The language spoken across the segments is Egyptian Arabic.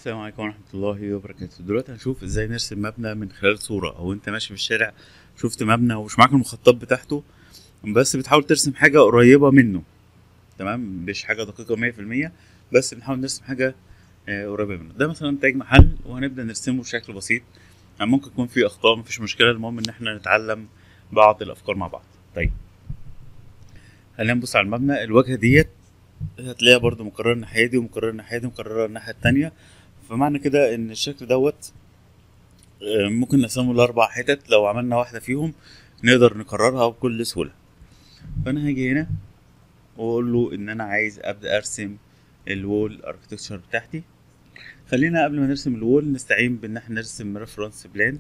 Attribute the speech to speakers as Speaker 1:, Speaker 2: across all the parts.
Speaker 1: السلام عليكم ورحمة الله وبركاته دلوقتي هنشوف ازاي نرسم مبنى من خلال صورة او انت ماشي في الشارع شفت مبنى ومش معاك المخطط بتاعته بس بتحاول ترسم حاجة قريبة منه تمام مش حاجة دقيقة مية في المية بس بنحاول نرسم حاجة آه، قريبة منه ده مثلا تاج محل وهنبدأ نرسمه بشكل بسيط يعني ممكن يكون فيه أخطاء مفيش مشكلة المهم إن احنا نتعلم بعض الأفكار مع بعض طيب خلينا نبص على المبنى الواجهة ديت هتلاقيها برضو مكررة الناحية دي ومكررة الناحية دي ومكررة الناحية التانية فمعنى كده ان الشكل دوت آه، ممكن نقسمه لاربع حتت لو عملنا واحده فيهم نقدر نكررها بكل سهوله فانا هاجي هنا واقول له ان انا عايز ابدا ارسم الوول اركتكتشر بتاعتي خلينا قبل ما نرسم الوول نستعين بان احنا نرسم ريفرنس بلان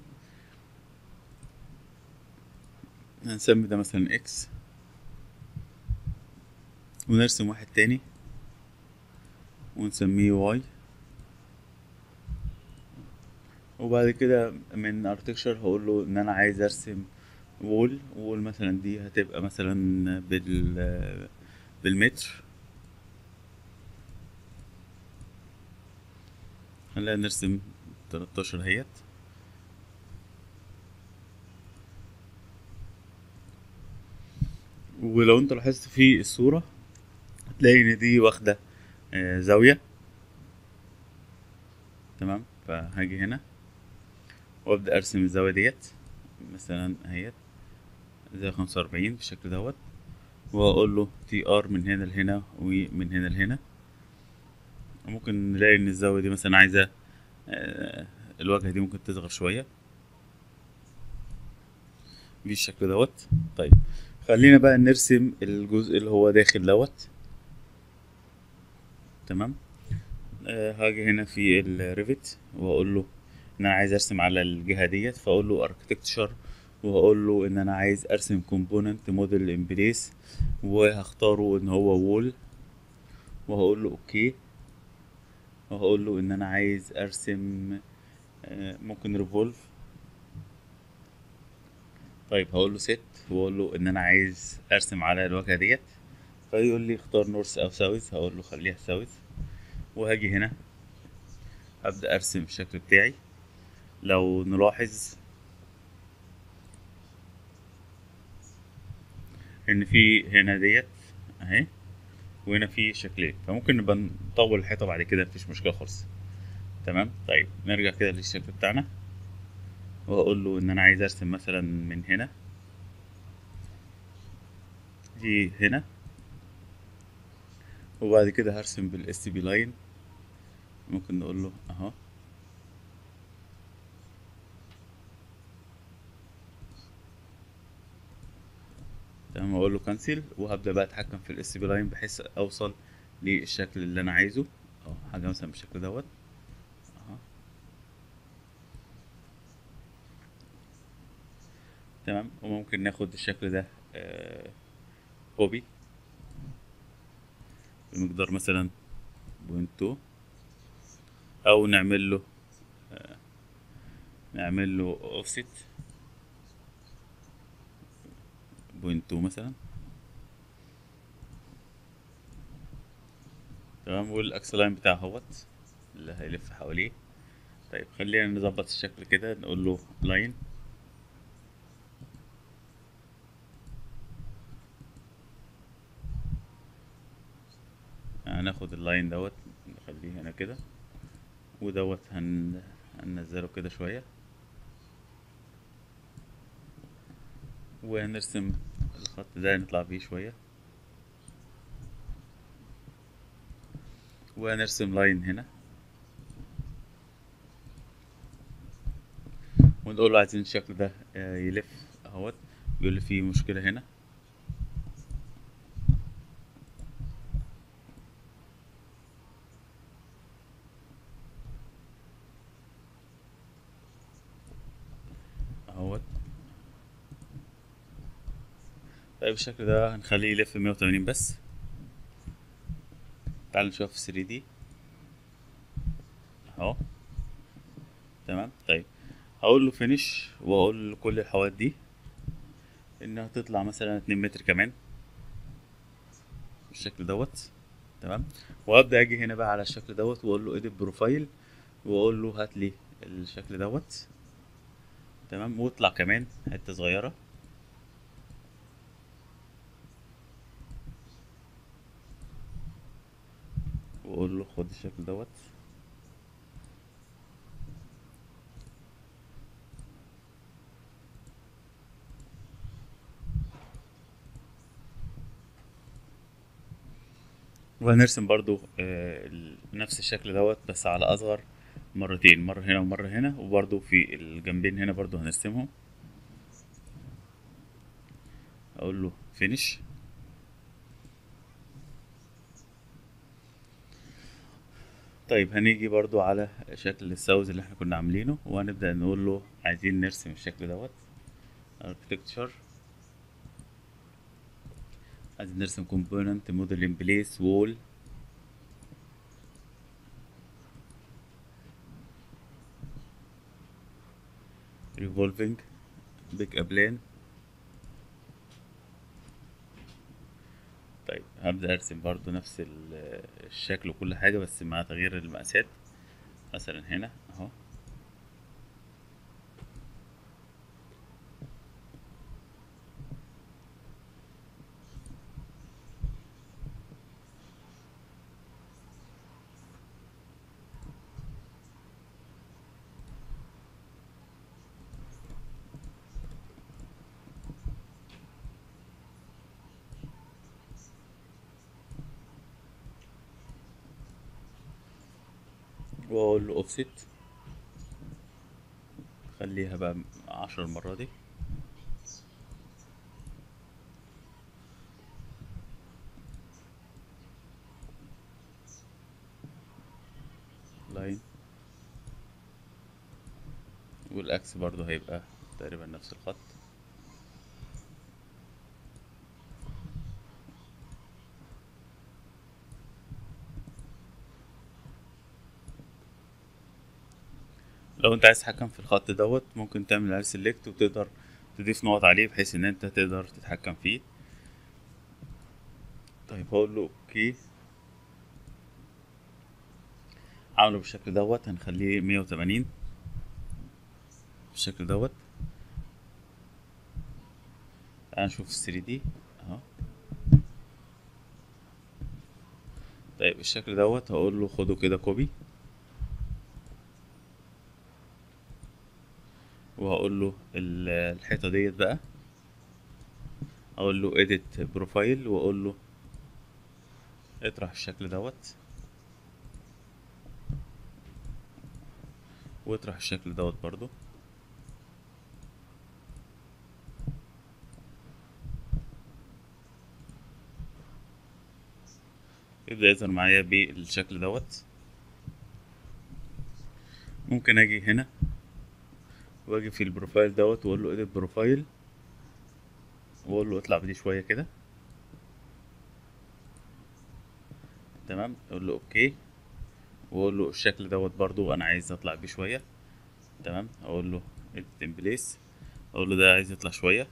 Speaker 1: هنسمي ده مثلا اكس ونرسم واحد تاني ونسميه واي وبعد كده من ارتكشر هقول له ان انا عايز ارسم وول وول مثلا دي هتبقى مثلا بال بالمتر خلينا نرسم 13 اهيت ولو انت لاحظت في الصورة هتلاقي ان دي واخدة آه، زاوية تمام فهاجي هنا وابدا ارسم الزاويه ديت مثلا اهيت زي خمسة وأربعين بالشكل دوت واقول له تي ار من هنا لهنا ومن هنا لهنا ممكن نلاقي ان الزاويه دي مثلا عايزه آه، الواجهه دي ممكن تصغر شويه بالشكل دوت طيب خلينا بقى نرسم الجزء اللي هو داخل دوت تمام آه، هاجي هنا في الريفت واقول له ان انا عايز ارسم على الجهه ديت فاقول له اركتكتشر وهقول له ان انا عايز ارسم كومبوننت موديل ان بليس وهختاره ان هو وول وهقول له اوكي وهقول له ان انا عايز ارسم آه، ممكن ريفولف طيب هقول له ست واقول له ان انا عايز ارسم على الواجهه ديت فيقول لي اختار نورث او ساوث هقول له خليها ساوث وهاجي هنا ابدا ارسم الشكل بتاعي لو نلاحظ ان في هنا ديت اهي وهنا في شكلين فممكن نبقى نطول الحيطه بعد كده مفيش مشكله خالص تمام طيب نرجع كده للشكل بتاعنا واقول له ان انا عايز ارسم مثلا من هنا دي هنا وبعد كده هرسم بالاس بي لاين ممكن نقول له اهو تمام اقول له كانسل وهبدا بقى اتحكم في الاس بي لاين بحيث اوصل للشكل اللي انا عايزه اهو حاجه مثلا بالشكل دوت اهو تمام وممكن ناخد الشكل ده آه كوبي بمقدار مثلا بوينت تو او نعمل له آه، نعمل له اوفست بوينت تو مثلا تمام والاكس لاين بتاعه اهوت اللي هيلف حواليه طيب خلينا نظبط الشكل كده نقول له لاين هناخد اللاين دوت نخليه هنا كده ودوت هن... هننزله كده شوية وهنرسم الخط ده نطلع بيه شوية وهنرسم لاين هنا ونقول له عايزين الشكل ده آه، يلف اهوت بيقول لي فيه مشكلة هنا اهوت طيب الشكل ده هنخليه يلف 180 بس تعال نشوف في 3 دي اهو تمام طيب هقول له فينيش واقول له كل الحوائط دي انها تطلع مثلا 2 متر كمان بالشكل دوت تمام وابدا اجي هنا بقى على الشكل دوت واقول له اديت بروفايل واقول له هات لي الشكل دوت تمام واطلع كمان حته صغيره واقول له خد الشكل دوت وهنرسم برضو آه، ال- نفس الشكل دوت بس على اصغر مرتين مرة هنا ومرة هنا وبرضو في الجنبين هنا برضو هنرسمهم اقول له فينيش طيب هنيجي برضو على شكل الساوز اللي احنا كنا عاملينه وهنبدأ نقول له عايزين نرسم الشكل دوت architecture عايزين نرسم component model in place wall revolving big plan طيب هبدأ أرسم برضو نفس ال- الشكل وكل حاجة بس مع تغيير المقاسات مثلا هنا أهو وأقول له أوفست خليها بقى عشر المرة دي لاين والأكس برضو هيبقى تقريبا نفس الخط لو انت عايز تتحكم في الخط دوت ممكن تعمل عليه سيلكت وتقدر تضيف نقط عليه بحيث ان انت تقدر تتحكم فيه طيب هقول له اوكي عامله بالشكل دوت هنخليه مية وتمانين بالشكل دوت تعال نشوف الثري دي اهو طيب الشكل دوت هقول له خده كده كوبي وهقول له ال- الحيطه ديت بقى اقول له edit بروفايل واقول له اطرح الشكل دوت واطرح الشكل دوت برضو يبدأ يظهر معايا بالشكل دوت ممكن اجي هنا واجي في البروفايل دوت واقول له edit بروفايل واقول له اطلع بدي شويه كده تمام اقول له اوكي واقول له الشكل دوت برضو انا عايز اطلع بيه شويه تمام اقول له edit in place اقول له ده عايز يطلع شويه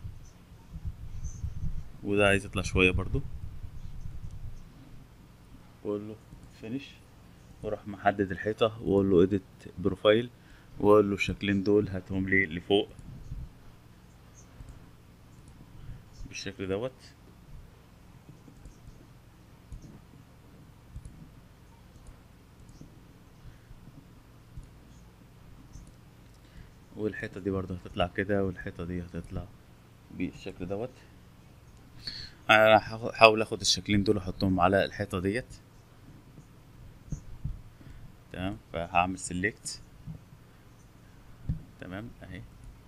Speaker 1: وده عايز يطلع شويه برضو واقول له finish واروح محدد الحيطه واقول له edit بروفايل واقول له الشكلين دول هاتهم لي لفوق بالشكل دوت والحيطة دي برضه هتطلع كده والحيطة دي هتطلع بالشكل دوت انا هحاول اخد الشكلين دول احطهم على الحيطة ديت تمام فهعمل سيلكت تمام اهي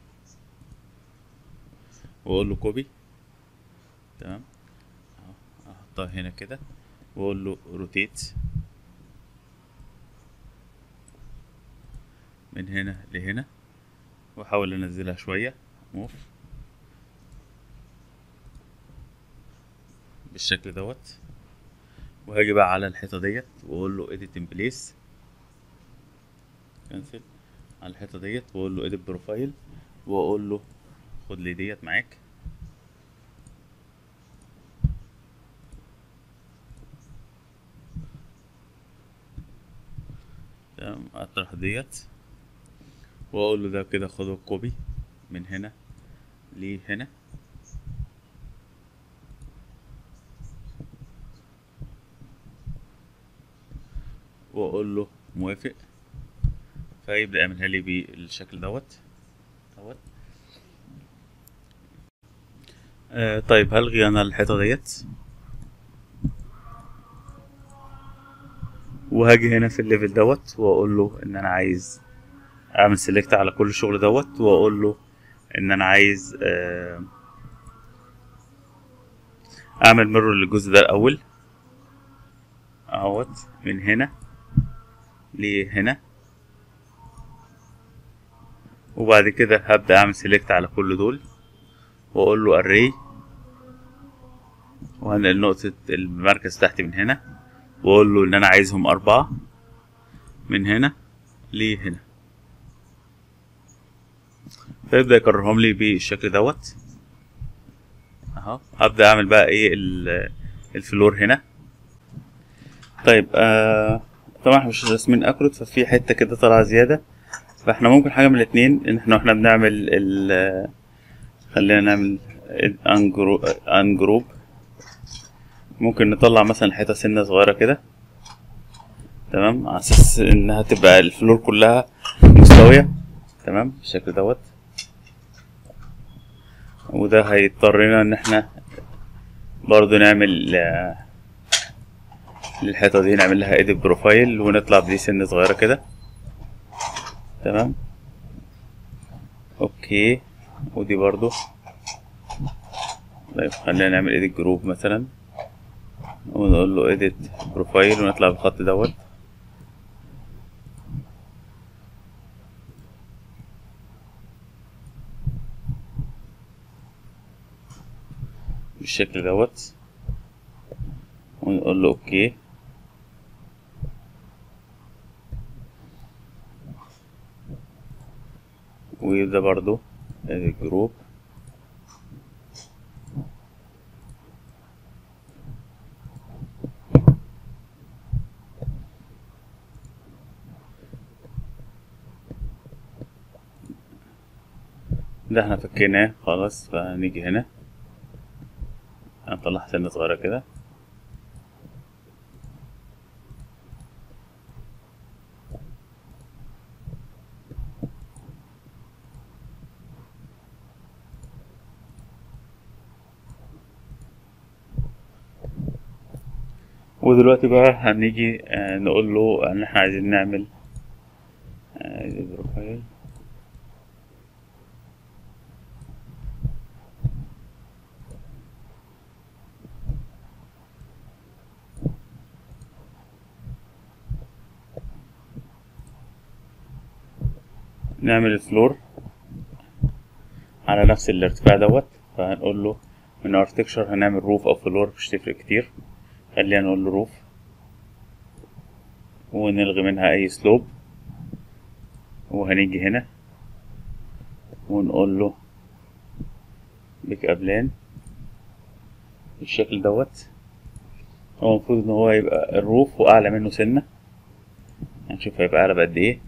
Speaker 1: واقول له كوبي تمام اهو احطها هنا كده واقول له روتيت من هنا لهنا واحاول انزلها شويه موف بالشكل دوت وهاجي بقى على الحيطه ديت واقول له edit in place كنسل على الحيطه ديت واقول له edit بروفايل واقول له خد لي ديت معاك تمام اطرح ديت واقول له ده كده خده كوبي من هنا لهنا واقول له موافق فيبدأ يعملها لي بالشكل دوت دوت آه طيب هلغي انا الحيطة ديت وهاجي هنا في الليفل دوت واقول له ان انا عايز اعمل سيلكت على كل الشغل دوت واقول له ان انا عايز آه اعمل ميرور للجزء ده الاول اهوت من هنا لهنا وبعد كده هبدأ اعمل سيلكت على كل دول واقول له array وهنقل نقطة المركز تحت من هنا واقول له ان انا عايزهم اربعة من هنا لهنا فيبدأ يكررهم لي بالشكل دوت اهو هبدأ اعمل بقى ايه الفلور هنا طيب آه طبعا احنا مش راسمين اكروت ففي حتة كده طالعة زيادة فاحنا ممكن حاجة من الاتنين ان احنا واحنا بنعمل ال خلينا نعمل انجروب ممكن نطلع مثلا حتة سنة صغيرة كده تمام على اساس انها تبقى الفلور كلها مستوية تمام بالشكل دوت وده هيضطرنا ان احنا برضو نعمل للحيطة دي نعمل لها edit بروفايل ونطلع بدي سنة صغيرة كده تمام اوكي ودي برضو طيب خلينا نعمل edit جروب مثلا ونقول له edit بروفايل ونطلع بالخط دوت بالشكل دوت ونقول له اوكي وده برضو الجروب ده احنا فكيناه خلاص فنيجي هنا هنطلع سنة صغيرة كده ودلوقتي بقى هنيجي آه نقول له ان احنا عايزين نعمل آه بروفايل نعمل الفلور على نفس الارتفاع دوت فهنقول له من ارتكشر هنعمل روف او فلور مش تفرق كتير خلينا نقول له روف ونلغي منها اي سلوب وهنيجي هنا ونقول له بيك ابلان بالشكل دوت هو المفروض ان هو يبقى الروف واعلى منه سنه هنشوف هيبقى اعلى بقد ايه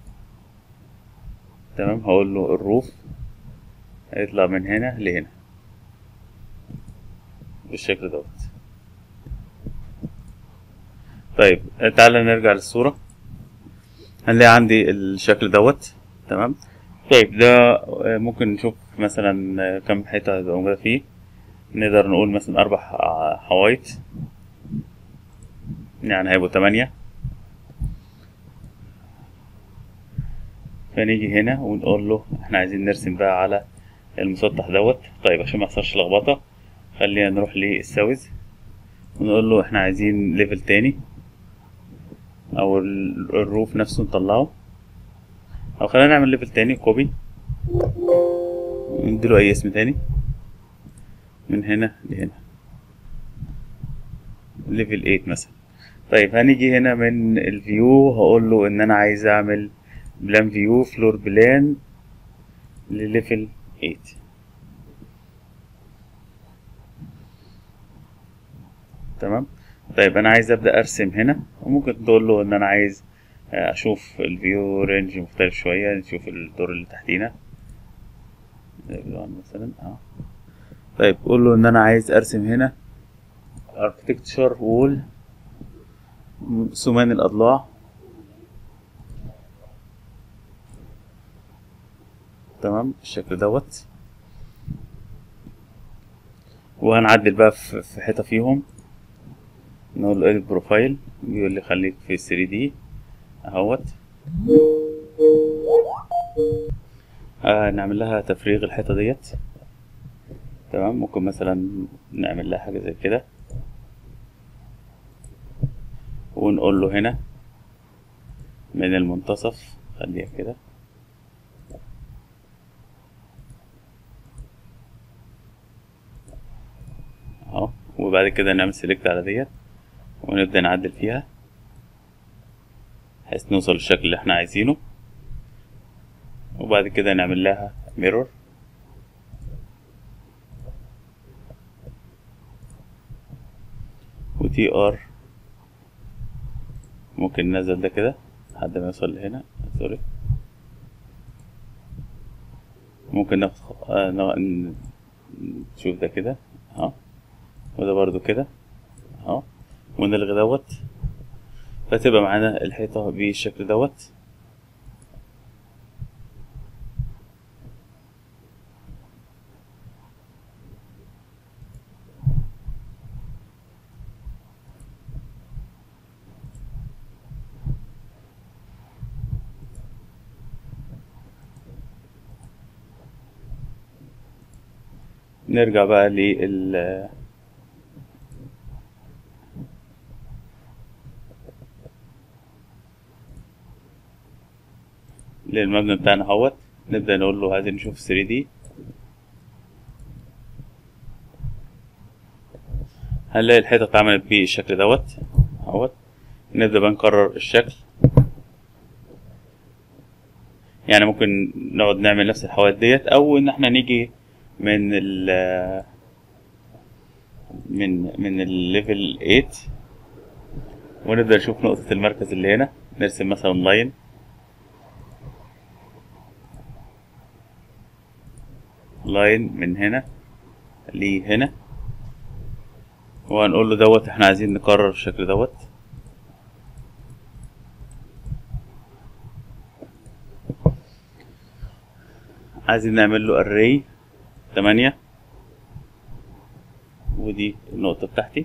Speaker 1: تمام هقول له الروف هيطلع من هنا لهنا بالشكل دوت طيب تعالى نرجع للصورة هنلاقي عندي الشكل دوت تمام طيب ده ممكن نشوف مثلا كم حتة هتبقى موجودة فيه نقدر نقول مثلا أربع حوايط يعني هيبقوا تمانية فنيجي هنا ونقول له احنا عايزين نرسم بقى على المسطح دوت طيب عشان ما يحصلش لخبطة خلينا نروح للساوز ونقول له احنا عايزين ليفل تاني او الروف نفسه نطلعه او خلينا نعمل ليفل تاني كوبي نديله اي اسم تاني من هنا لهنا ليفل 8 مثلا طيب هنيجي هنا من الفيو هقول له ان انا عايز اعمل بلان فيو فلور بلان لليفل 8 تمام طيب انا عايز ابدا ارسم هنا وممكن تقول له ان انا عايز اشوف الفيو رينج مختلف شوية نشوف الدور اللي تحتينا مثلا اه طيب قول له ان انا عايز ارسم هنا architecture wall سمان الاضلاع تمام بالشكل دوت وهنعدل بقى في في حيطة فيهم نقول له edit بروفايل بيقول لي خليك في 3 دي اهوت آه نعمل لها تفريغ الحيطة ديت تمام ممكن مثلا نعمل لها حاجة زي كده ونقول له هنا من المنتصف خليها كده اهو وبعد كده نعمل سيلكت على ديت ونبدأ نعدل فيها بحيث نوصل للشكل اللي احنا عايزينه وبعد كده نعمل لها ميرور وتي ار ممكن ننزل ده كده لحد ما يوصل لهنا سوري ممكن ناخد خ- آه نا- ن- نشوف ده كده اهو وده برضو كده اهو ونلغي دوت فتبقى معانا الحيطة بالشكل دوت نرجع بقى لل للمبنى بتاعنا اهوت نبدأ نقول له عايزين نشوف 3 دي هنلاقي الحيطة اتعملت بالشكل دوت اهوت نبدأ بقى نكرر الشكل يعني ممكن نقعد نعمل نفس الحوائط ديت او ان احنا نيجي من ال من من الليفل 8 ونبدأ نشوف نقطة المركز اللي هنا نرسم مثلا لاين لاين من هنا لهنا وهنقول له دوت احنا عايزين نكرر الشكل دوت عايزين نعمل له array تمانية ودي النقطة بتاعتي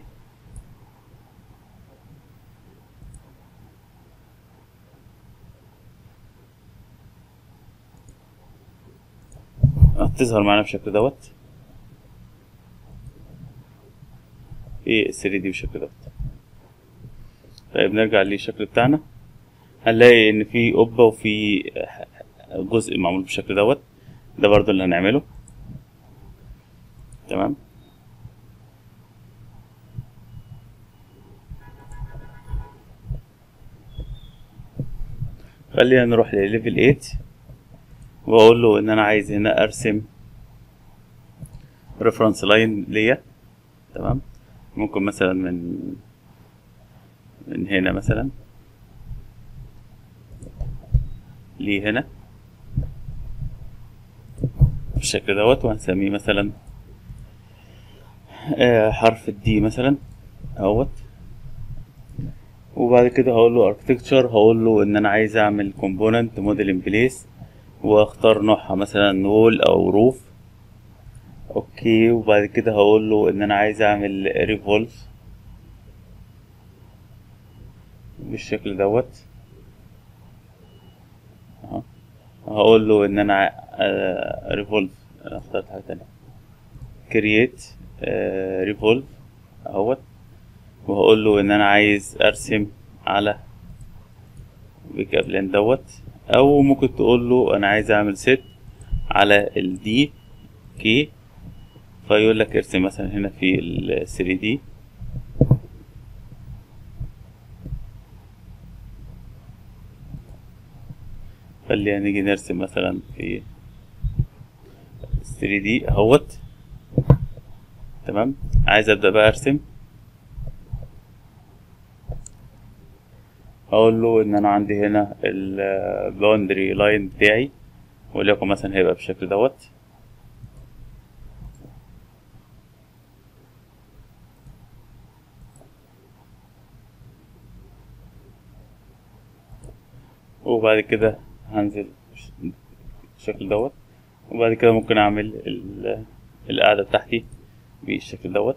Speaker 1: هتظهر معانا بالشكل دوت في 3 دي بالشكل دوت طيب نرجع للشكل بتاعنا هنلاقي ان في قبة وفي جزء معمول بالشكل دوت ده برضو اللي هنعمله تمام خلينا نروح لليفل 8 واقول له ان انا عايز هنا ارسم ريفرنس لاين ليا تمام ممكن مثلا من من هنا مثلا ليه هنا بالشكل دوت وهنسميه مثلا آه، حرف الدي مثلا اهوت وبعد كده هقول له architecture هقول له ان انا عايز اعمل component model in place واختار نوعها مثلا وول او روف اوكي وبعد كده هقول له ان انا عايز اعمل ريفولف بالشكل دوت اهو هقول له ان انا ريفولف انا اخترت حاجه تانية كرييت ريفولف اهوت وهقول له ان انا عايز ارسم على بيكابلين دوت او ممكن تقول له انا عايز اعمل ست على الدي كي فيقول لك ارسم مثلا هنا في ال 3 دي خلينا نيجي نرسم مثلا في 3 دي اهوت تمام عايز ابدا بقى ارسم هقول له ان انا عندي هنا الباوندري لاين بتاعي وليكن مثلا هيبقى بالشكل دوت وبعد كده هنزل بالشكل دوت وبعد كده ممكن اعمل ال- القاعدة بتاعتي بالشكل دوت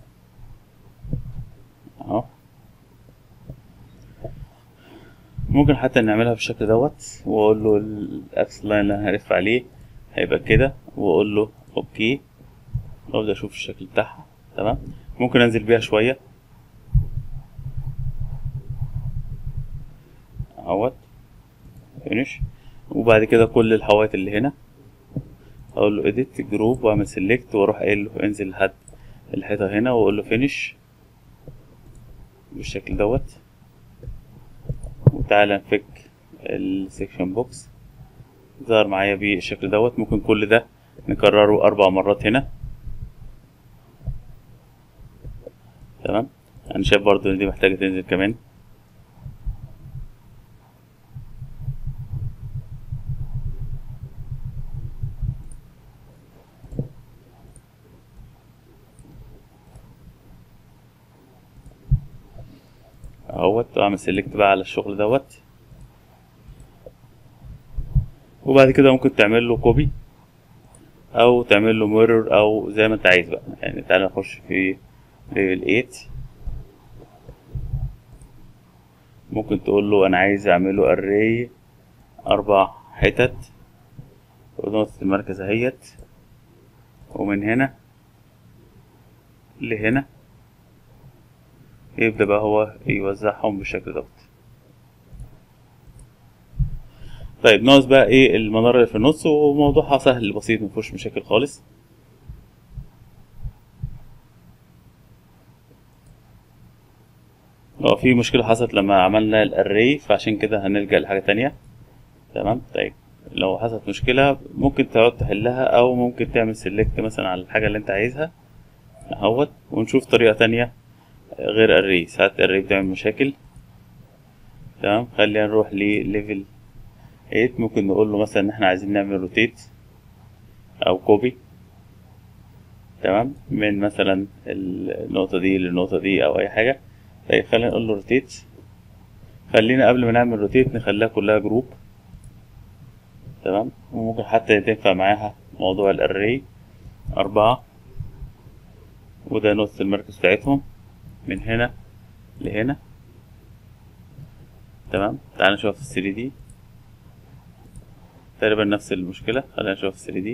Speaker 1: اهو ممكن حتى نعملها بالشكل دوت واقول له الاكس لاين اللي انا هلف عليه هيبقى كده واقول له اوكي وابدا اشوف الشكل بتاعها تمام ممكن انزل بيها شويه اهوت فينش وبعد كده كل الحوايط اللي هنا اقول له اديت جروب واعمل سيلكت واروح قايل له انزل لحد الحيطه هنا واقول له فينش بالشكل دوت وتعالى نفك السكشن بوكس ظهر معايا بالشكل دوت ممكن كل ده نكرره اربع مرات هنا تمام انا شايف برضو ان دي محتاجه تنزل كمان اهوت واعمل سيلكت بقى على الشغل دوت وبعد كده ممكن تعمل له كوبي او تعمل له ميرور او زي ما انت عايز بقى يعني تعالى نخش في ليفل 8 ممكن تقول له انا عايز اعمله اري اربع حتت ونقطة المركز اهيت ومن هنا لهنا يبدأ بقى هو يوزعهم بالشكل دوت طيب ناقص بقى ايه المنارة اللي في النص وموضوعها سهل بسيط مفيهوش مشاكل خالص اه في مشكلة حصلت لما عملنا الاري فعشان كده هنلجأ لحاجة تانية تمام طيب لو حصلت مشكلة ممكن تقعد تحلها او ممكن تعمل سيلكت مثلا على الحاجة اللي انت عايزها اهوت ونشوف طريقة تانية غير الري ساعات الري بتعمل مشاكل تمام خلينا نروح لليفل 8 ممكن نقول له مثلا ان احنا عايزين نعمل روتيت او كوبي تمام من مثلا النقطة دي للنقطة دي او اي حاجة طيب خلينا نقول له روتيت خلينا قبل ما نعمل روتيت نخليها كلها جروب تمام وممكن حتى تنفع معاها موضوع الاري أربعة وده نقطة المركز بتاعتهم من هنا لهنا تمام تعال نشوف في 3 دي تقريبا نفس المشكلة خلينا نشوف في 3 دي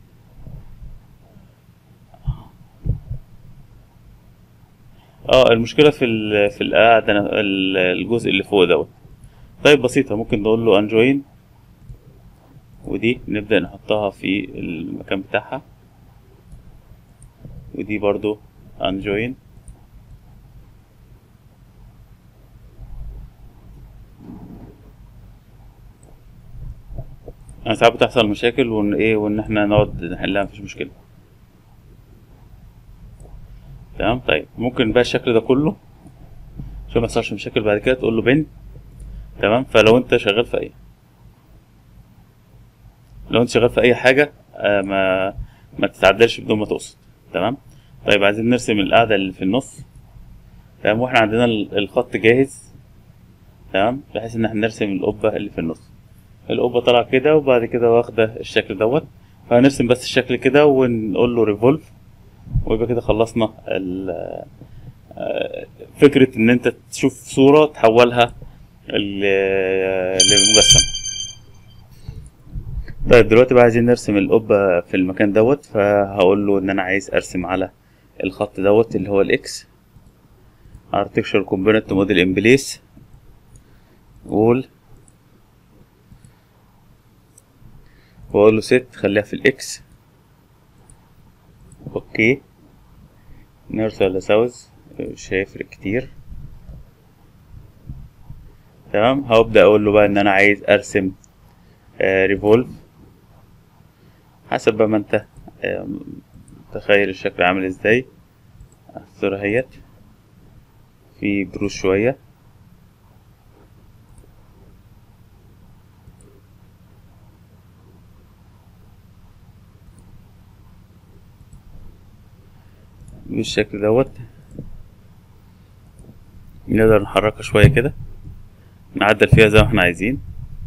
Speaker 1: اه المشكلة في ال في القاعدة ال- الجزء اللي فوق دوت طيب بسيطة ممكن نقول له انجوين ودي نبدأ نحطها في المكان بتاعها ودي برضو انجوين انا ساعات بتحصل مشاكل وان ايه وان احنا نقعد نحلها مفيش مشكله تمام طيب ممكن بقى الشكل ده كله عشان ما يحصلش مشاكل بعد كده تقول له بن تمام فلو انت شغال في اي لو انت شغال في اي حاجه آه ما ما تتعدلش بدون ما تقصد تمام طيب عايزين نرسم القاعده اللي في النص تمام واحنا عندنا ال- الخط جاهز تمام بحيث ان احنا نرسم القبه اللي في النص القبه طالعه كده وبعد كده واخده الشكل دوت فهنرسم بس الشكل كده ونقول له ريفولف ويبقى كده خلصنا ال- آه، فكره ان انت تشوف صوره تحولها ل- لمجسم طيب دلوقتي بقى عايزين نرسم القبة في المكان دوت فهقول له ان انا عايز ارسم على الخط دوت اللي هو الاكس architecture component model in place wall واقول له set خليها في الاكس اوكي نورث ولا ساوث مش هيفرق كتير تمام هبدأ اقول له بقى ان انا عايز ارسم ريفولف حسب بقى ما انت آه، متخيل الشكل عامل ازاي الصورة اهيت في بروز شوية بالشكل دوت نقدر نحركها شوية كده نعدل فيها زي ما احنا عايزين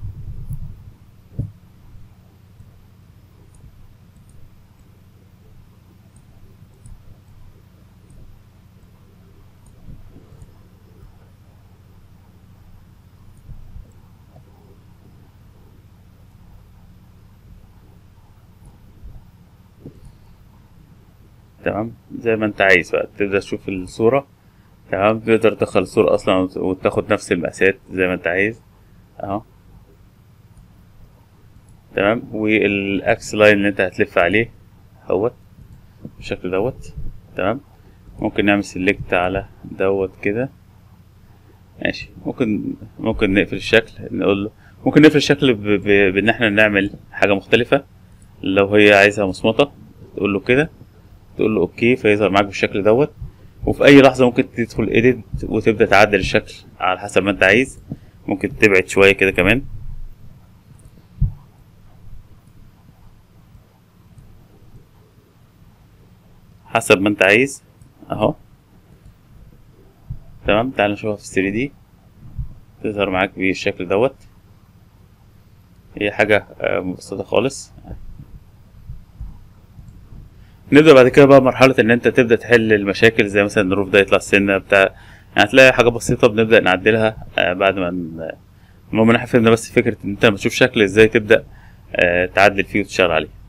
Speaker 1: تمام زي ما انت عايز بقى تبدأ تشوف الصورة تمام تقدر تدخل الصورة أصلا وت- وتاخد نفس المقاسات زي ما انت عايز اهو تمام والأكس لاين اللي انت هتلف عليه اهوت بالشكل دوت تمام ممكن نعمل سيلكت على دوت كده ماشي ممكن ممكن نقفل الشكل نقول له ممكن نقفل الشكل ب... ب... بان احنا نعمل حاجة مختلفة لو هي عايزها مصمطة تقول له كده تقول له اوكي فيظهر معاك بالشكل دوت وفي اي لحظه ممكن تدخل ايديت وتبدا تعدل الشكل على حسب ما انت عايز ممكن تبعد شويه كده كمان حسب ما انت عايز اهو تمام تعال نشوفها في 3 دي تظهر معاك بالشكل دوت هي حاجه آه، مبسطه خالص نبدأ بعد كده بقى مرحلة إن أنت تبدأ تحل المشاكل زي مثلا الروف ده يطلع السنة بتاع يعني هتلاقي حاجة بسيطة بنبدأ نعدلها آه، بعد ما ن- المهم إن احنا فهمنا بس فكرة إن أنت لما تشوف شكل إزاي تبدأ آه، تعدل فيه وتشتغل عليه